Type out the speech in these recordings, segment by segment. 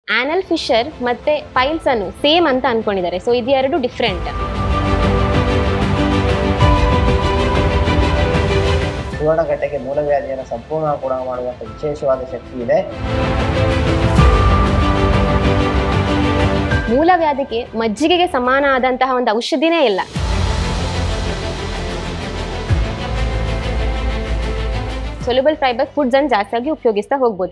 Anal fissure ಮತ್ತೆ piles ಅನ್ನು same ಅಂತ ಅನ್ಕೊಂಡಿದ್ದಾರೆ ಸೊ ಇದು ಎರಡು ಡಿಫ್ರೆಂಟ್ ಸುವರ್ಣಗಡ್ಡೆಗೆ ಮೂಲವ್ಯಾಧಿಯನ್ನು ಸಂಪೂರ್ಣ ಗುಣ ಮಾಡುವಂಥ ವಿಶೇಷವಾದ ಶಕ್ತಿ ಇದೆ ಮೂಲವ್ಯಾಧಿಗೆ ಮಜ್ಜಿಗೆಗೆ ಸಮಾನ ಆದಂತಹ ಒಂದು ಔಷಧಿನೇ ಇಲ್ಲ ಸೊಲ್ಯುಬಲ್ ಫೈಬರ್ ಫುಡ್ಸ್ ಅನ್ನು ಜಾಸ್ತಿಯಾಗಿ ಉಪಯೋಗಿಸ್ತಾ ಹೋಗ್ಬೋದು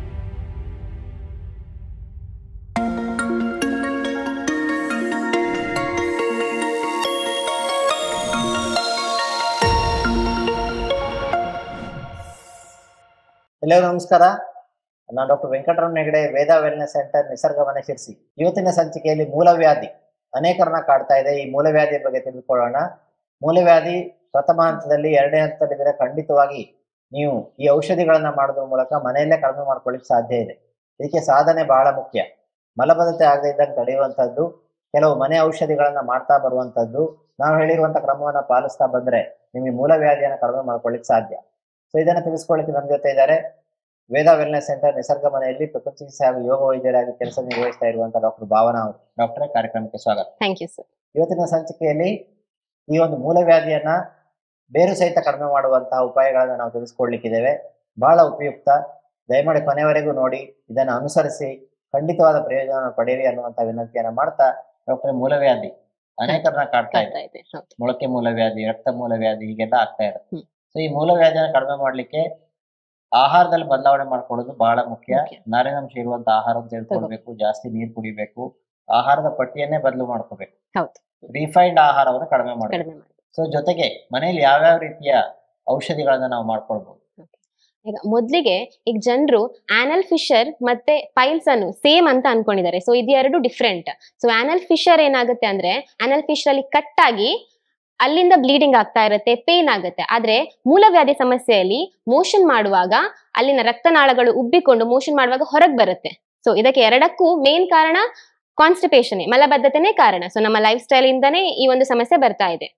ಎಲ್ಲರಿಗೂ ನಮಸ್ಕಾರ ನಾನು doctor Venkataramana Hegde Veda wellness centre Nisarga Mane Sirsi ಇವತ್ತಿನ ಸಂಚಿಕೆಯಲ್ಲಿ ಮೂಲವ್ಯಾಧಿ ಅನೇಕರನ್ನ ಕಾಡ್ತಾ ಇದೆ ಈ ಮೂಲವ್ಯಾಧಿಯ ಬಗ್ಗೆ ತಿಳಿದುಕೊಳ್ಳೋಣ ಮೂಲವ್ಯಾಧಿ ಪ್ರಥಮ ಹಂತದಲ್ಲಿ ಎರಡನೇ ಹಂತದಲ್ಲಿದ್ದರೆ ಖಂಡಿತವಾಗಿ ನೀವು ಈ ಔಷಧಿಗಳನ್ನ ಮಾಡೋದ್ರ ಮೂಲಕ ಮನೆಯಲ್ಲೇ ಕಡಿಮೆ ಮಾಡ್ಕೊಳ್ಳಿಕ್ಕೆ ಸಾಧ್ಯ ಇದೆ ಇದಕ್ಕೆ ಸಾಧನೆ ಬಹಳ ಮುಖ್ಯ ಮಲಬದ್ಧತೆ ಆಗದೇ ಇದ್ದಂಗೆ ತಡೆಯುವಂಥದ್ದು ಕೆಲವು ಮನೆ ಔಷಧಿಗಳನ್ನ ಮಾಡ್ತಾ ಬರುವಂಥದ್ದು ನಾವು ಹೇಳಿರುವಂಥ ಕ್ರಮವನ್ನ ಪಾಲಿಸ್ತಾ ಬಂದ್ರೆ ನಿಮಗೆ ಮೂಲವ್ಯಾಧಿಯನ್ನು ಕಡಿಮೆ ಮಾಡ್ಕೊಳ್ಳಿಕ್ಕೆ ಸಾಧ್ಯ ಸೊ ಇದನ್ನ ತಿಳಿಸ್ಕೊಳ್ಳಿಕ್ಕೆ ನಮ್ಮ ಜೊತೆ ಇದ್ದಾರೆ ವೇದ ವೆಲ್ನೆಸ್ ಸೆಂಟರ್ ನಿಸರ್ಗ ಮನೆಯಲ್ಲಿ ಪ್ರಕೃತಿ ಚಿಕಿತ್ಸೆ ಹಾಗೂ ಯೋಗ ವೈದ್ಯರಾಗಿ ಕೆಲಸ ನಿರ್ವಹಿಸ್ತಾ ಇರುವಂತಹ ಡಾಕ್ಟರ್ ಭಾವನಾ ಅವರು ಡಾಕ್ಟರ್ ಕಾರ್ಯಕ್ರಮಕ್ಕೆ ಸ್ವಾಗತ ಥ್ಯಾಂಕ್ ಯು ಸರ್ ಇವತ್ತಿನ ಸಂಚಿಕೆಯಲ್ಲಿ ಈ ಒಂದು ಮೂಲವ್ಯಾಧಿಯನ್ನ ಬೇರು ಸಹಿತ ಕಡಿಮೆ ಮಾಡುವಂತಹ ಉಪಾಯಗಳನ್ನ ನಾವು ತಿಳಿಸ್ಕೊಡ್ಲಿಕ್ಕಿದ್ದೇವೆ ಬಹಳ ಉಪಯುಕ್ತ ದಯಮಾಡಿ ಕೊನೆವರೆಗೂ ನೋಡಿ ಇದನ್ನು ಅನುಸರಿಸಿ ಖಂಡಿತವಾದ ಪ್ರಯೋಜನ ಪಡೆಯಿರಿ ಅನ್ನುವಂತ ವಿನಂತಿಯನ್ನ ಮಾಡ್ತಾ ಡಾಕ್ಟರ್ ಮೂಲವ್ಯಾಧಿ ಅನೇಕರನ್ನ ಕಾಡ್ತಾ ಇದೆ ಕಾಡ್ತಾ ಇದೆ ಹೌದು ಮೊಳಕೆ ಮೂಲವ್ಯಾಧಿ ರಕ್ತ ಮೂಲವ್ಯಾಧಿ ಹೀಗೆಲ್ಲ ಆಗ್ತಾ ಇರುತ್ತೆ ಹ್ಮ್. ಸೊ ಈ ಮೂಲವ್ಯಾಧಿಯನ್ನು ಕಡಿಮೆ ಮಾಡ್ಲಿಕ್ಕೆ ಆಹಾರದಲ್ಲಿ ಬದಲಾವಣೆ ಮಾಡ್ಕೊಳ್ಳೋದು ಬಹಳ ಮುಖ್ಯ ಮುಖ್ಯ. ನಾರಿನಾಂಶ ಇರುವಂತ ಆಹಾರ ತೆಗೆದುಕೊಳ್ಬೇಕು ಜಾಸ್ತಿ ನೀರು ಕುಡಿಬೇಕು ಆಹಾರದ ಪಟ್ಟಿಯನ್ನೇ ಬದಲು ಮಾಡ್ಕೋಬೇಕು ಹೌದು ರಿಫೈನ್ಡ್ ಆಹಾರವನ್ನು ಕಡಿಮೆ ಮಾಡಬೇಕು ಕಡಿಮೆ ಮಾಡಿ ಸೊ ಜೊತೆಗೆ ಮನೆಯಲ್ಲಿ ಯಾವ್ಯಾವ ರೀತಿಯ ಔಷಧಿಗಳನ್ನ ನಾವು ಮಾಡ್ಕೊಳ್ಬಹುದು ಈಗ ಮೊದ್ಲಿಗೆ ಈಗ ಜನರು ಆನಲ್ ಫಿಶರ್ ಮತ್ತೆ ಪೈಲ್ಸ್ ಅನ್ನು ಸೇಮ್ ಅಂತ ಅನ್ಕೊಂಡಿದ್ದಾರೆ ಸೊ ಇದು ಎರಡು ಡಿಫ್ರೆಂಟ್ ಸೊ ಆನಲ್ ಫಿಶರ್ ಏನಾಗುತ್ತೆ ಅಂದ್ರೆ ಆನಲ್ ಫಿಶರ್ ಅಲ್ಲಿ ಕಟ್ ಆಗಿ ಅಲ್ಲಿಂದ ಬ್ಲೀಡಿಂಗ್ ಆಗ್ತಾ ಇರುತ್ತೆ ಪೇನ್ ಆಗುತ್ತೆ ಆದ್ರೆ ಮೂಲವ್ಯಾಧಿ ಸಮಸ್ಯೆಯಲ್ಲಿ ಮೋಷನ್ ಮಾಡುವಾಗ ಅಲ್ಲಿನ ರಕ್ತನಾಳಗಳು ಉಬ್ಬಿಕೊಂಡು ಮೋಷನ್ ಮಾಡುವಾಗ ಹೊರಗೆ ಬರುತ್ತೆ ಸೊ ಇದಕ್ಕೆ ಎರಡಕ್ಕೂ ಮೇನ್ ಕಾರಣ ಕಾನ್ಸ್ಟಿಪೇಷನ್ ಮಲಬದ್ಧತೆನೇ ಕಾರಣ ಸೊ ನಮ್ಮ ಲೈಫ್ ಸ್ಟೈಲ್ ಇಂದಾನೇ ಈ ಒಂದು ಸಮಸ್ಯೆ ಬರ್ತಾ ಇದೆ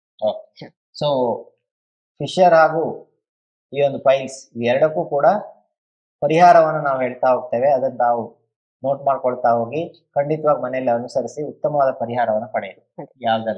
ಸೊ ಫಿಶರ್ ಹಾಗೂ ಈ ಒಂದು ಪೈಲ್ಸ್ ಎರಡಕ್ಕೂ ಕೂಡ ಪರಿಹಾರವನ್ನು ನಾವು ಹೇಳ್ತಾ ಹೋಗ್ತೇವೆ ಅದನ್ನ ನಾವು ನೋಟ್ ಮಾಡ್ಕೊಳ್ತಾ ಹೋಗಿ ಖಂಡಿತವಾಗಿ ಮನೆಯಲ್ಲಿ ಅನುಸರಿಸಿ ಉತ್ತಮವಾದ ಪರಿಹಾರವನ್ನು ಪಡೆಯಿರಿ ಅದೇ. ಯಾವ್ದಲ್ಲ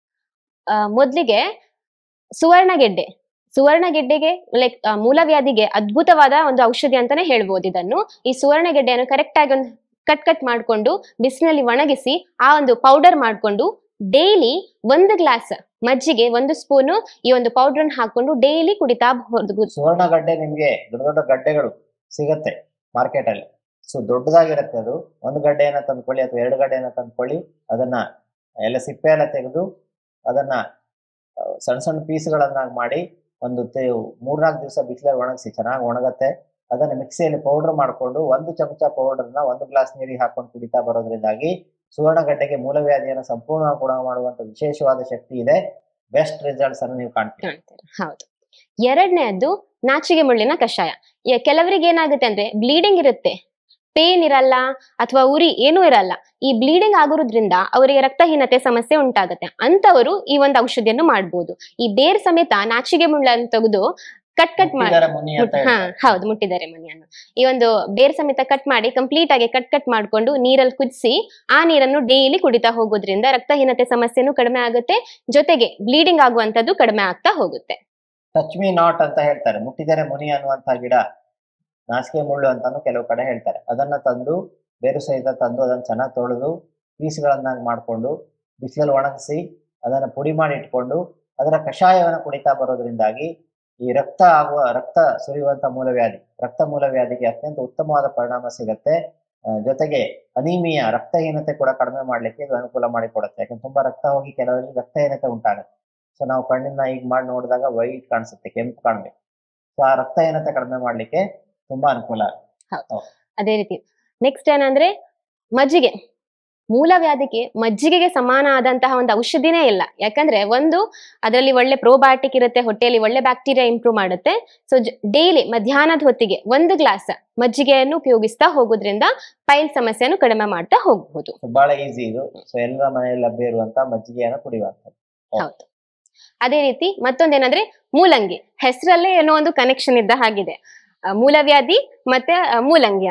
ಆ, ಮೊದ್ಲಿಗೆ ಸುವರ್ಣಗೆಡ್ಡೆ ಸುವರ್ಣಗೆಡ್ಡೆಗೆ ಲೈಕ್ ಮೂಲವ್ಯಾಧಿಗೆ ಅದ್ಭುತವಾದ ಒಂದು ಔಷಧಿ ಅಂತಾನೆ ಹೇಳ್ಬೋದು ಇದನ್ನು ಈ ಸುವರ್ಣಗೆಡ್ಡೆಯನ್ನು ಕರೆಕ್ಟ್ ಆಗಿ ಒಂದು ಕಟ್ ಕಟ್ ಮಾಡ್ಕೊಂಡು ಬಿಸಿಲಿನಲ್ಲಿ ಒಣಗಿಸಿ ಆ ಒಂದು ಪೌಡರ್ ಮಾಡ್ಕೊಂಡು ಡೈಲಿ ಒಂದು ಗ್ಲಾಸ್ ಮಜ್ಜಿಗೆ ಒಂದು ಸ್ಪೂನು ಈ ಒಂದು ಪೌಡರ್ ಹಾಕೊಂಡು ಡೈಲಿ ಕುಡಿತಾ ಹೋಗ್ಬೋದು ಸುವರ್ಣ ಗಡ್ಡೆ ನಿಮ್ಗೆ ದೊಡ್ಡ ದೊಡ್ಡ ಗಡ್ಡೆಗಳು ಸಿಗತ್ತೆ ಮಾರ್ಕೆಟ್ ಅಲ್ಲಿ ಸೊ ದೊಡ್ಡದಾಗಿರುತ್ತೆ ಅದು ಒಂದು ಗಡ್ಡೆಯನ್ನ ತಂದ್ಕೊಳ್ಳಿ ಅಥವಾ ಎರಡು ಗಡ್ಡೆಯನ್ನ ತಂದ್ಕೊಳ್ಳಿ ಅದನ್ನ ಎಲ್ಲ ಸಿಪ್ಪೆ ಎಲ್ಲ ತೆಗೆದು ಅದನ್ನ ಆ, ಸಣ್ಣ ಸಣ್ಣ ಪೀಸ್ಗಳನ್ನಾಗಿ ಮಾಡಿ ಒಂದು ತೆ- ಮೂರ್ನಾಲ್ಕು ದಿವಸ ಬಿಸಿಲಲ್ಲಿ ಒಣಗಿಸಿ ಚೆನ್ನಾಗಿ ಒಣಗತ್ತೆ ಅದನ್ನ ಮಿಕ್ಸಿಯಲ್ಲಿ ಪೌಡರ್ ಮಾಡಿಕೊಂಡು ಒಂದು ಚಮಚ ಪೌಡರ್ನ ಒಂದು ಗ್ಲಾಸ್ ನೀರಿಗೆ ಹಾಕೊಂಡು ಕುಡಿತಾ ಬರೋದ್ರಿಂದಾಗಿ ಸುವರ್ಣಗಡ್ಡೆಗೆ ಮೂಲವ್ಯಾಧಿಯನ್ನು ಸಂಪೂರ್ಣ ಗುಣ ಮಾಡುವಂತ ವಿಶೇಷವಾದ ಶಕ್ತಿ ಇದೆ ಬೆಸ್ಟ್ ರಿಸಲ್ಟ್ಸ್ ಅನ್ನು ನೀವು ಕಾಣ್ತೀವಿ ಕಾಣ್ತಾರೆ ಹೌದು ಎರಡನೇದ್ದು ನಾಚಿಗೆ ಮುಳ್ಳಿನ ಕಷಾಯ ಯ- ಕೆಲವರಿಗೆ ಏನಾಗುತ್ತೆ ಅಂದ್ರೆ ಬ್ಲೀಡಿಂಗ್ ಇರುತ್ತೆ ಪೇನ್ ಇರಲ್ಲ ಅಥವಾ ಉರಿ ಏನೂ ಇರಲ್ಲ ಈ ಬ್ಲೀಡಿಂಗ್ ಆಗೋದ್ರಿಂದ ಅವರಿಗೆ ರಕ್ತಹೀನತೆ ಸಮಸ್ಯೆ ಉಂಟಾಗುತ್ತೆ ಅಂತವರು ಈ ಒಂದು ಔಷಧಿಯನ್ನು ಮಾಡ್ಬೋದು ಈ ಬೇರ್ ಸಮೇತ ನಾಚಿಗೆ ಮುಳ್ಳನ್ನು ತೆಗೆದು ಕಟ್ ಕಟ್ ಮಾಡಿ ಮುಟ್ಟಿದರೆ ಮುನಿ ಅಂತ ಹಾ ಹೇಳ್ತಾರೆ. ಹೌದು ಮುಟ್ಟಿದ್ದಾರೆ ಮನೆಯನ್ನು ಈ ಒಂದು ಬೇರ್ ಸಮೇತ ಕಟ್ ಮಾಡಿ ಕಂಪ್ಲೀಟ್ ಆಗಿ ಕಟ್ ಕಟ್ ಮಾಡ್ಕೊಂಡು ನೀರಲ್ಲಿ ಕುದಿಸಿ ಆ ನೀರನ್ನು ಡೈಲಿ ಕುಡಿತಾ ಹೋಗೋದ್ರಿಂದ ರಕ್ತಹೀನತೆ ಸಮಸ್ಯೆನೂ ಕಡಿಮೆ ಆಗುತ್ತೆ ಜೊತೆಗೆ ಬ್ಲೀಡಿಂಗ್ ಆಗುವಂತದ್ದು ಕಡಿಮೆ ಆಗ್ತಾ ಹೋಗುತ್ತೆ ಟಚ್ ಮೀ ನಾಟ್ ಅಂತ ಹೇಳ್ತಾರೆ ಮುಟ್ಟಿದರೆ ಮುನಿ ಅನ್ನುವಂತ ಗಿಡ ನಾಸಿಕೆ ಮುಳ್ಳು ಅಂತಾನು ಕೆಲವು ಕಡೆ ಹೇಳ್ತಾರೆ ಅದನ್ನ ತಂದು ಬೇರು ಸಹಿತ ತಂದು ಅದನ್ನ ಚೆನ್ನಾಗಿ ತೊಳೆದು ಪೀಸ್ಗಳನ್ನಾಗಿ ಮಾಡಿಕೊಂಡು ಬಿಸಿಲಲ್ಲಿ ಒಣಗಿಸಿ ಅದನ್ನ ಪುಡಿ ಮಾಡಿ ಇಟ್ಕೊಂಡು ಅದರ ಕಷಾಯವನ್ನು ಕುಡಿತಾ ಬರೋದ್ರಿಂದಾಗಿ ಈ ರಕ್ತ ಆಗುವ ರಕ್ತ ಸುರಿಯುವಂತ ಮೂಲವ್ಯಾಧಿ ರಕ್ತ ಮೂಲವ್ಯಾಧಿಗೆ ಅತ್ಯಂತ ಉತ್ತಮವಾದ ಪರಿಣಾಮ ಸಿಗತ್ತೆ ಆ, ಜೊತೆಗೆ ಅನೀಮಿಯ ರಕ್ತಹೀನತೆ ಕೂಡ ಕಡಿಮೆ ಮಾಡ್ಲಿಕ್ಕೆ ಇದು ಅನುಕೂಲ ಮಾಡಿಕೊಡುತ್ತೆ ಯಾಕಂದ್ರೆ ತುಂಬಾ ರಕ್ತ ಹೋಗಿ ಕೆಲವರಿಗೆ ರಕ್ತಹೀನತೆ ಉಂಟಾಗುತ್ತೆ ಸೊ ನಾವು ಕಣ್ಣಿನ ಈಗ ಮಾಡಿ ನೋಡಿದಾಗ ವೈಟ್ ಕಾಣಿಸುತ್ತೆ ಕೆಂಪು ಕಾಣ್ಬೇಕು ಸೊ ಆ ರಕ್ತಹೀನತೆ ಕಡಿಮೆ ಮಾಡ್ಲಿಕ್ಕೆ ತುಂಬಾ ಅನುಕೂಲ ಆಗುತ್ತೆ. ಅದೇ ರೀತಿ ನೆಕ್ಸ್ಟ್ ಏನಂದ್ರೆ ಮಜ್ಜಿಗೆ ಮೂಲವ್ಯಾಧಿಗೆ ಮಜ್ಜಿಗೆಗೆ ಸಮಾನ ಆದಂತಹ ಒಂದು ಔಷಧಿನೇ ಇಲ್ಲ ಯಾಕಂದ್ರೆ ಒಂದು ಅದರಲ್ಲಿ ಒಳ್ಳೆ ಪ್ರೋಬಯೋಟಿಕ್ ಇರುತ್ತೆ ಹೊಟ್ಟೆಯಲ್ಲಿ ಒಳ್ಳೆ ಬ್ಯಾಕ್ಟೀರಿಯಾ ಇಂಪ್ರೂವ್ ಮಾಡುತ್ತೆ ಸೊ ಡೈಲಿ ಮಧ್ಯಾಹ್ನದ ಹೊತ್ತಿಗೆ ಒಂದು ಗ್ಲಾಸ್ ಮಜ್ಜಿಗೆಯನ್ನು ಉಪಯೋಗಿಸ್ತಾ ಹೋಗೋದ್ರಿಂದ ಪೈಲ್ ಸಮಸ್ಯೆಯನ್ನು ಕಡಿಮೆ ಮಾಡ್ತಾ ಹೋಗಬಹುದು ಸೊ ಬಹಳ ಈಸಿ ಇದು ಸೊ ಎಲ್ಲರ ಮನೆಯಲ್ಲಿ ಲಭ್ಯ ಇರುವಂತ ಮಜ್ಜಿಗೆಯನ್ನು ಕುಡಿಯುವಂಥದ್ದು ಹೌದು ಅದೇ ರೀತಿ ಮತ್ತೊಂದೇನಂದ್ರೆ ಮೂಲಂಗಿ ಹೆಸರಲ್ಲೇ ಏನೋ ಒಂದು ಕನೆಕ್ಷನ್ ಇದ್ದ ಹಾಗಿದೆ ಆ, ಮೂಲವ್ಯಾಧಿ ಮತ್ತೆ ಆ, ಮೂಲಂಗಿ ಅಂತ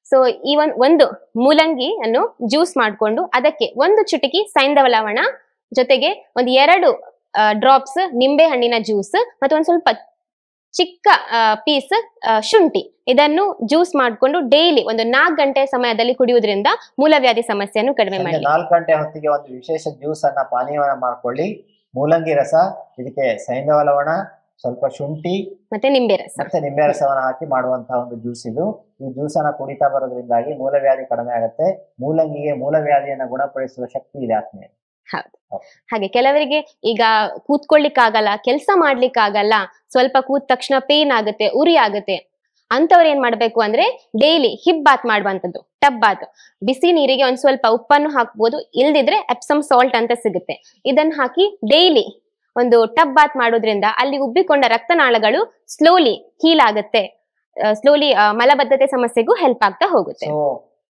ಸೊ ಈ ಒಂದ್ ಒಂದು ಮೂಲಂಗಿ ಅನ್ನು ಜ್ಯೂಸ್ ಮಾಡ್ಕೊಂಡು ಅದಕ್ಕೆ ಒಂದು ಚಿಟಿಕಿ ಸೈಂಧವ ಲವಣ ಜೊತೆಗೆ ಒಂದು ಎರಡು ಡ್ರಾಪ್ಸ್ ನಿಂಬೆ ಹಣ್ಣಿನ ಜ್ಯೂಸ್ ಮತ್ತು ಒಂದ್ ಸ್ವಲ್ಪ ಚಿಕ್ಕ ಪೀಸ್ ಶುಂಠಿ ಇದನ್ನು ಜ್ಯೂಸ್ ಮಾಡ್ಕೊಂಡು ಡೈಲಿ ಒಂದು ನಾಲ್ಕು ಗಂಟೆ ಸಮಯದಲ್ಲಿ ಕುಡಿಯುವುದರಿಂದ ಮೂಲವ್ಯಾಧಿ ಸಮಸ್ಯೆಯನ್ನು ಕಡಿಮೆ ಸಂಜೆ ಮಾಡಿ ನಾಲ್ಕು ಗಂಟೆ ಹೊತ್ತಿಗೆ ಒಂದು ವಿಶೇಷ ಜ್ಯೂಸ್ ಅನ್ನ ಪಾನೀಯವನ್ನ ಮಾಡ್ಕೊಳ್ಳಿ ಮೂಲಂಗಿ ರಸ ಇದಕ್ಕೆ ಸೈಂಧವ ಲವಣ ಸ್ವಲ್ಪ ಶುಂಠಿ ಮತ್ತೆ ನಿಂಬೆ ರಸ ಮತ್ತೆ ನಿಂಬೆ ರಸವನ್ನ ಹಾಕಿ ಮಾಡುವಂತಹ ಒಂದು ಜ್ಯೂಸ್ ಇದು ಈ ಜ್ಯೂಸ್ ಅನ್ನ ಕುಡಿತಾ ಬರೋದ್ರಿಂದಾಗಿ ಮೂಲವ್ಯಾಧಿ ಕಡಿಮೆ ಆಗುತ್ತೆ ಮೂಲಂಗಿಗೆ ಮೂಲವ್ಯಾಧಿಯನ್ನ ಗುಣಪಡಿಸುವ ಶಕ್ತಿ ಇದೆ ಆತ್ಮೀಯ ಹಾಗೆ ಕೆಲವರಿಗೆ ಈಗ ಕೂತ್ಕೊಳ್ಳಿಕ್ಕಾಗಲ್ಲ ಕೆಲಸ ಮಾಡ್ಲಿಕ್ಕಾಗಲ್ಲ ಸ್ವಲ್ಪ ಕೂತ ತಕ್ಷಣ ಪೇನ್ ಆಗುತ್ತೆ ಉರಿ ಆಗುತ್ತೆ ಅಂತವ್ರು ಏನ್ ಮಾಡ್ಬೇಕು ಅಂದ್ರೆ ಡೈಲಿ ಹಿಪ್ ಬಾತ್ ಮಾಡುವಂತದ್ದು ಟಬ್ ಬಾತ್ ಬಿಸಿ ನೀರಿಗೆ ಒಂದ್ ಸ್ವಲ್ಪ ಉಪ್ಪನ್ನು ಹಾಕ್ಬೋದು ಇಲ್ದಿದ್ರೆ ಎಪ್ಸಮ್ ಸಾಲ್ಟ್ ಅಂತ ಸಿಗುತ್ತೆ ಇದನ್ನ ಹಾಕಿ ಡೈಲಿ ಒಂದು ಟಬ್ ಬಾತ್ ಮಾಡೋದ್ರಿಂದ ಅಲ್ಲಿ ಉಬ್ಬಿಕೊಂಡ ರಕ್ತನಾಳಗಳು ಸ್ಲೋಲಿ ಹೀಲ್ ಆಗುತ್ತೆ ಸ್ಲೋಲಿ ಮಲಬದ್ಧತೆ ಸಮಸ್ಯೆಗೂ ಹೆಲ್ಪ್ ಆಗ್ತಾ ಹೋಗುತ್ತೆ ಸೊ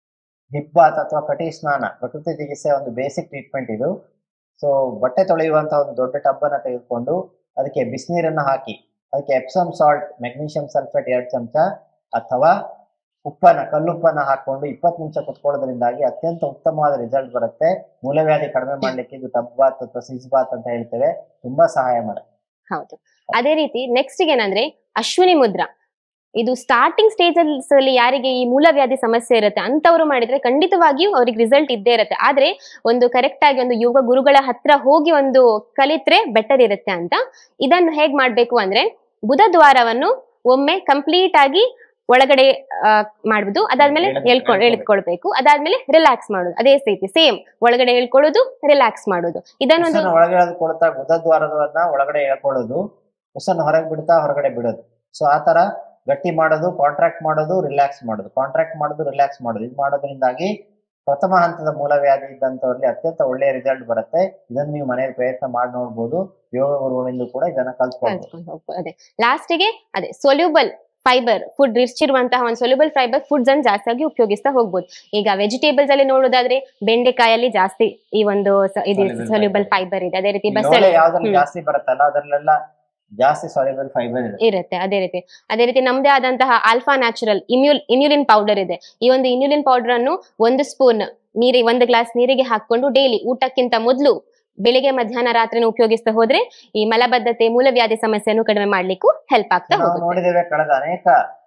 ಹಿಬ್ಬಾತ್ ಅಥವಾ ಕಟಿ ಸ್ನಾನ ಪ್ರಕೃತಿ ಚಿಕಿತ್ಸೆ ಒಂದು ಬೇಸಿಕ್ ಟ್ರೀಟ್ಮೆಂಟ್ ಇದು ಸೊ ಬಟ್ಟೆ ತೊಳೆಯುವಂತಹ ಒಂದು ದೊಡ್ಡ ಟಬ್ ಅನ್ನ ತೆಗೆದುಕೊಂಡು ಅದಕ್ಕೆ ಬಿಸಿನೀರನ್ನ ಹಾಕಿ ಅದಕ್ಕೆ ಎಪ್ಸಮ್ ಸಾಲ್ಟ್ ಮೆಗ್ನೀಷಿಯಂ ಸಲ್ಫೇಟ್ ಎರಡು ಚಮಚ ಅಥವಾ ಉಪ್ಪನ್ನ ಕಲ್ಲುಪ್ಪನ್ನ ಹಾಕೊಂಡು ಇಪ್ಪತ್ತು ನಿಮಿಷ ಕುತ್ಕೊಳ್ಳೋದ್ರಿಂದಾಗಿ ಅತ್ಯಂತ ಉತ್ತಮವಾದ ರಿಸಲ್ಟ್ ಬರುತ್ತೆ ಮೂಲವ್ಯಾಧಿ ಕಡಿಮೆ ಮಾಡ್ಲಿಕ್ಕೆ ಇದು ಟಬ್ ಬಾತ್ ಅಥವಾ ಸಿಸ್ ಬಾತ್ ಅಂತ ಹೇಳ್ತೇವೆ ತುಂಬಾ ಸಹಾಯ ಮಾಡುತ್ತೆ ಹೌದು ಅದೇ ರೀತಿ ನೆಕ್ಸ್ಟ್ ಏನಂದ್ರೆ ಅಶ್ವಿನಿ ಮುದ್ರಾ ಇದು ಸ್ಟಾರ್ಟಿಂಗ್ ಸ್ಟೇಜ್ ಅಲ್ಲಿ ಯಾರಿಗೆ ಈ ಮೂಲವ್ಯಾಧಿ ಸಮಸ್ಯೆ ಇರುತ್ತೆ ಅಂತವ್ರು ಮಾಡಿದ್ರೆ ಖಂಡಿತವಾಗಿಯೂ ಅವ್ರಿಗೆ ರಿಸಲ್ಟ್ ಇದ್ದೇ ಇರುತ್ತೆ ಆದ್ರೆ ಒಂದು ಕರೆಕ್ಟ್ ಆಗಿ ಒಂದು ಯೋಗ ಗುರುಗಳ ಹತ್ರ ಹೋಗಿ ಒಂದು ಕಲಿತ್ರೆ ಬೆಟರ್ ಇರುತ್ತೆ ಅಂತ ಇದನ್ನು ಹೇಗ್ ಮಾಡ್ಬೇಕು ಅಂದ್ರೆ ಬುಧ ದ್ವಾರವನ್ನು ಒಮ್ಮೆ ಕಂಪ್ಲೀಟ್ ಆಗಿ ಒಳಗಡೆ ಆ, ಮಾಡುದು ಅದಾದ್ಮೇಲೆ ಎಳೆದು- ಹೇಳ್ಕೊಂಡು ಎಳ್ಕೊಳ್ಬೇಕು. ಎಳೆದುಕೊಳ್ಬೇಕು ಅದಾದ್ಮೇಲೆ ರಿಲ್ಯಾಕ್ಸ್ ಮಾಡುದು ಅದೇ ರೀತಿ ಸೇಮ್ ಒಳಗಡೆ ಹೇಳ್ಕೊಳ್ಳೋದು ರಿಲ್ಯಾಕ್ಸ್ ಮಾಡುದು ಇದನ್ನೊಂದು ಉಸಿರನ್ನ ಒಳಗೆ ಎಳೆದುಕೊಳ್ತಾ ಗುದದ್ವಾರದವನ್ನ ಒಳಗಡೆ ಎಳ್ಕೊಳ್ಳೋದು ಉಸನ್ನು ಹೊರಗೆ ಬಿಡ್ತಾ ಹೊರಗಡೆ ಬಿಡೋದು ಸೊ ಆ ತರ ಗಟ್ಟಿ ಮಾಡೋದು ಕಾಂಟ್ರಾಕ್ಟ್ ಮಾಡೋದು ರಿಲ್ಯಾಕ್ಸ್ ಮಾಡೋದು ಕಾಂಟ್ರಾಕ್ಟ್ ಮಾಡೋದು ರಿಲ್ಯಾಕ್ಸ್ ಮಾಡೋದು ಇದು ಮಾಡೋದ್ರಿಂದಾಗಿ ಪ್ರಥಮ ಹಂತದ ಮೂಲವ್ಯಾಧಿ ಇದ್ದಂಥವ್ರಲ್ಲಿ ಅತ್ಯಂತ ಒಳ್ಳೆಯ ರಿಸಲ್ಟ್ ಬರುತ್ತೆ ಇದನ್ನು ನೀವು ಮನೆಯಲ್ಲಿ ಪ್ರಯತ್ನ ಮಾಡಿ ನೋಡ್ಬೋದು ಯೋಗ ಗುರುಗಳಿಂದ ಕೂಡ ಇದನ್ನ ಕಲ್ತ್ಕೊಳ್ಬೋದು ಕಲ್ತ್ಕೊಂಡು ಹೋಗ್ಬೋದು ಅದೇ ಲಾಸ್ಟಿಗೆ ಅದೇ ಸೊಲ್ಯೂಬಲ್ ಫೈಬರ್ ಫುಡ್ ರಿಚ್ ಇರುವಂತಹ ಒಂದು ಸೊಲ್ಯೂಬಲ್ ಫೈಬರ್ ಫುಡ್ಸ್ ಅನ್ನು ಜಾಸ್ತಿಯಾಗಿ ಉಪಯೋಗಿಸ್ತಾ ಹೋಗ್ಬೋದು ಈಗ ವೆಜಿಟೇಬಲ್ಸ್ ಅಲ್ಲಿ ನೋಡೋದಾದ್ರೆ ಬೆಂಡೆಕಾಯಲ್ಲಿ ಜಾಸ್ತಿ ಈ ಒಂದು ಸ- ಇದು Soluble ಸೊಲ್ಯೂಬಲ್ fiber. ಫೈಬರ್ ಇದೆ ಅದೇ ರೀತಿ ಈ ಬಸಳೆ ಲೋಳೆ ಯಾವ್ದ್ರಲ್ಲಿ ಹ್ಮ್. ಜಾಸ್ತಿ ಬರುತ್ತಲ್ಲ ಅದರಲ್ಲೆಲ್ಲ ಜಾಸ್ತಿ ಸಾಲ್ಯುಬಲ್ ಫೈಬರ್ ಇದೆ ಇರುತ್ತೆ ಅದೇ ರೀತಿ ಅದೇ ರೀತಿ ನಮ್ದೇ ಆದಂತಹ ಆಲ್ಫಾ ನ್ಯಾಚುರಲ್ ಇಮ್ಯೂಲ್ ಇನ್ಯುಲಿನ್ ಪೌಡರ್ ಇದೆ ಈ ಒಂದು ಇನ್ಯುಲಿನ್ ಪೌಡರ್ ಅನ್ನು ಒಂದು ಸ್ಪೂನ್ ನೀರಿಗೆ ಒಂದು ಗ್ಲಾಸ್ ನೀರಿಗೆ ಹಾಕೊಂಡು ಡೈಲಿ ಊಟಕ್ಕಿಂತ ಮೊದಲು ಬೆಳಿಗ್ಗೆ ಮಧ್ಯಾಹ್ನ ರಾತ್ರಿನ ಉಪಯೋಗಿಸ್ತಾ ಹೋದ್ರೆ ಈ ಮಲಬದ್ಧತೆ ಮೂಲವ್ಯಾಧಿ ಸಮಸ್ಯೆಯನ್ನು ಕಡಿಮೆ ಮಾಡ್ಲಿಕ್ಕೂ ಹೆಲ್ಪ್ ಆಗ್ತಾ ನಾವು ಹೋಗುತ್ತೆ ನೋಡಿದ್ದೇವೆ ಕಳೆದ ಅನೇಕ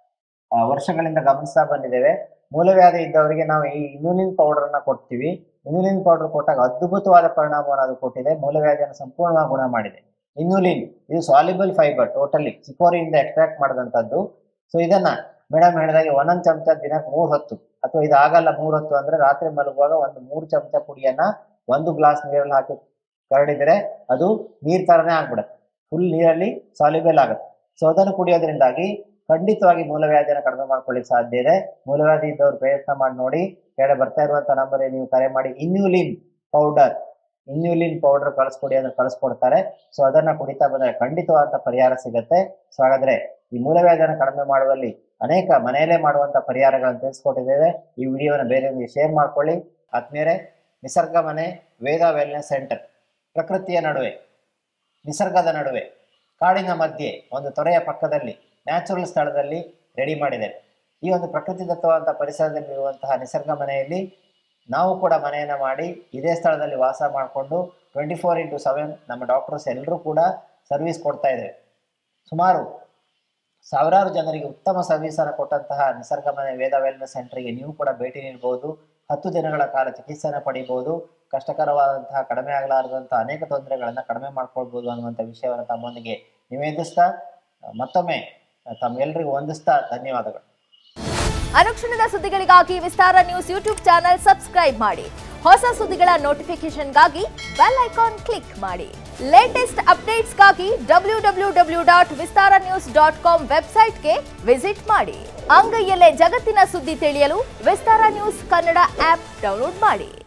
ಆ, ವರ್ಷಗಳಿಂದ ಗಮನಿಸ್ತಾ ಬಂದಿದ್ದೇವೆ ಮೂಲವ್ಯಾಧಿ ಇದ್ದವರಿಗೆ ನಾವು ಈ ಇಮ್ಯುನಿನ್ ಪೌಡರ್ ಅನ್ನ ಕೊಡ್ತೀವಿ ಇಮ್ಯುನಿನ್ ಪೌಡರ್ ಕೊಟ್ಟಾಗ ಅದ್ಭುತವಾದ ಪರಿಣಾಮವನ್ನು ಅದು ಕೊಟ್ಟಿದೆ ಮೂಲವ್ಯಾಧಿಯನ್ನು ಸಂಪೂರ್ಣವಾಗಿ ಗುಣ ಮಾಡಿದೆ ಇನ್ಯುಲಿನ್ ಇದು ಸಾಲಿಬಲ್ ಫೈಬರ್ ಟೋಟಲಿ ಚಿಕೋರಿಯಿಂದ ಎಕ್ಸ್ಟ್ರಾಕ್ಟ್ ಮಾಡಿದಂಥದ್ದು ಸೊ ಇದನ್ನ ಮೇಡಮ್ ಹೇಳಿದಾಗೆ ಒಂದೊಂದು ಚಮಚ ದಿನಕ್ಕೆ ಮೂರ್ ಹೊತ್ತು ಅಥವಾ ಇದು ಆಗಲ್ಲ ಮೂರ್ ಹೊತ್ತು ಅಂದ್ರೆ ರಾತ್ರಿ ಮಲಗುವಾಗ ಒಂದು ಮೂರು ಚಮಚ ಪುಡಿಯನ್ನ ಒಂದು ಗ್ಲಾಸ್ ನೀರಲ್ಲಿ ಹಾಕಿ ಕರಡಿದ್ರೆ ಅದು ನೀರ್ ತರನೇ ಆಗ್ಬಿಡುತ್ತೆ ಫುಲ್ ನೀರಲ್ಲಿ ಸಾಲಿಬಲ್ ಆಗುತ್ತೆ ಸೊ ಅದನ್ನು ಕುಡಿಯೋದ್ರಿಂದಾಗಿ ಖಂಡಿತವಾಗಿ ಮೂಲವ್ಯಾಧಿಯನ್ನು ಕಡಿಮೆ ಮಾಡ್ಕೊಳ್ಳಿಕ್ಕೆ ಸಾಧ್ಯ ಇದೆ ಮೂಲವ್ಯಾಧಿ ಇದ್ದವ್ರು ಪ್ರಯತ್ನ ಮಾಡಿ ನೋಡಿ ಕೆಳಗೆ ಬರ್ತಾ ಇರುವಂತ ನಂಬರ್ ನೀವು ಕರೆ ಮಾಡಿ ಇನ್ಯುಲಿನ್ ಪೌಡರ್ ಇನ್ಯುಲಿನ್ ಪೌಡರ್ ಕಳಿಸ್ಕೊಡಿ ಅಂದ್ರೆ ಕಳಿಸ್ಕೊಡ್ತಾರೆ ಸೊ ಅದನ್ನ ಕುಡಿತಾ ಬಂದ್ರೆ ಖಂಡಿತವಾದಂತ ಪರಿಹಾರ ಸಿಗುತ್ತೆ ಸೊ ಹಾಗಾದ್ರೆ ಈ ಮೂಲವ್ಯಾಧಿಯನ್ನು ಕಡಿಮೆ ಮಾಡುವಲ್ಲಿ ಅನೇಕ ಮನೆಯಲ್ಲೇ ಮಾಡುವಂತ ಪರಿಹಾರಗಳನ್ನು ತಿಳಿಸ್ಕೊಟ್ಟಿದ್ದೇವೆ ಈ ವಿಡಿಯೋನ ಬೇರೆಯವರಿಗೆ ಶೇರ್ ಮಾಡ್ಕೊಳ್ಳಿ ಆದ್ಮೇಲೆ ನಿಸರ್ಗ ಮನೆ ವೇದ ವೆಲ್ನೆಸ್ ಸೆಂಟರ್ ಪ್ರಕೃತಿಯ ನಡುವೆ ನಿಸರ್ಗದ ನಡುವೆ ಕಾಡಿನ ಮಧ್ಯೆ ಒಂದು ತೊರೆಯ ಪಕ್ಕದಲ್ಲಿ ನ್ಯಾಚುರಲ್ ಸ್ಥಳದಲ್ಲಿ ರೆಡಿ ಮಾಡಿದೆ ಈ ಒಂದು ಪ್ರಕೃತಿದತ್ತವಾದಂಥ ಪರಿಸರದಲ್ಲಿರುವಂತಹ ನಿಸರ್ಗ ಮನೆಯಲ್ಲಿ ನಾವು ಕೂಡ ಮನೆಯನ್ನು ಮಾಡಿ ಇದೇ ಸ್ಥಳದಲ್ಲಿ ವಾಸ ಮಾಡಿಕೊಂಡು ಟ್ವೆಂಟಿ ಫೋರ್ ಇಂಟು ಸೆವೆನ್ ನಮ್ಮ ಡಾಕ್ಟರ್ಸ್ ಎಲ್ಲರೂ ಕೂಡ ಸರ್ವಿಸ್ ಕೊಡ್ತಾ ಇದ್ದೇವೆ ಸುಮಾರು ಸಾವಿರಾರು ಜನರಿಗೆ ಉತ್ತಮ ಸರ್ವಿಸನ್ನು ಕೊಟ್ಟಂತಹ ನಿಸರ್ಗ ಮನೆ ವೇದ ವೆಲ್ನೆಸ್ ಸೆಂಟರ್ಗೆ ನೀವು ಕೂಡ ಭೇಟಿ ನೀಡಬಹುದು ಹತ್ತು ದಿನಗಳ ಕಾಲ ಚಿಕಿತ್ಸೆಯನ್ನು ಪಡಿಬಹುದು ಕಷ್ಟಕರವಾದಂತಹ ಕಡಿಮೆ ಆಗಲಾರದಂತಹ ಅನೇಕ ತೊಂದರೆಗಳನ್ನು ಕಡಿಮೆ ಮಾಡ್ಕೊಳ್ಬಹುದು ಅನ್ನುವಂಥ ವಿಷಯವನ್ನು ತಮ್ಮೊಂದಿಗೆ ನಿವೇದಿಸ್ತಾ ಮತ್ತೊಮ್ಮೆ ತಮ್ಮೆಲ್ಲರಿಗೂ ವಂದಿಸ್ತಾ ಧನ್ಯವಾದಗಳು ಅನುಕ್ಷಣದ ಸುದ್ದಿಗಳಿಗಾಗಿ Vistara news YouTube channel subscribe ಮಾಡಿ ಹೊಸ ಸುದ್ದಿಗಳ ನೋಟಿಫಿಕೇಶನ್ಗಾಗಿ ಬೆಲ್ ಐಕಾನ್ ಕ್ಲಿಕ್ ಮಾಡಿ ಲೇಟೆಸ್ಟ್ ಅಪ್ಡೇಟ್ಸ್ಗಾಗಿ W W W dot Vistara news dot com ವೆಬ್ಸೈಟ್ಗೆ ವಿಸಿಟ್ ಮಾಡಿ ಅಂಗೈಯಲ್ಲೇ ಜಗತ್ತಿನ ಸುದ್ದಿ ತಿಳಿಯಲು Vistara news Kannada app download ಮಾಡಿ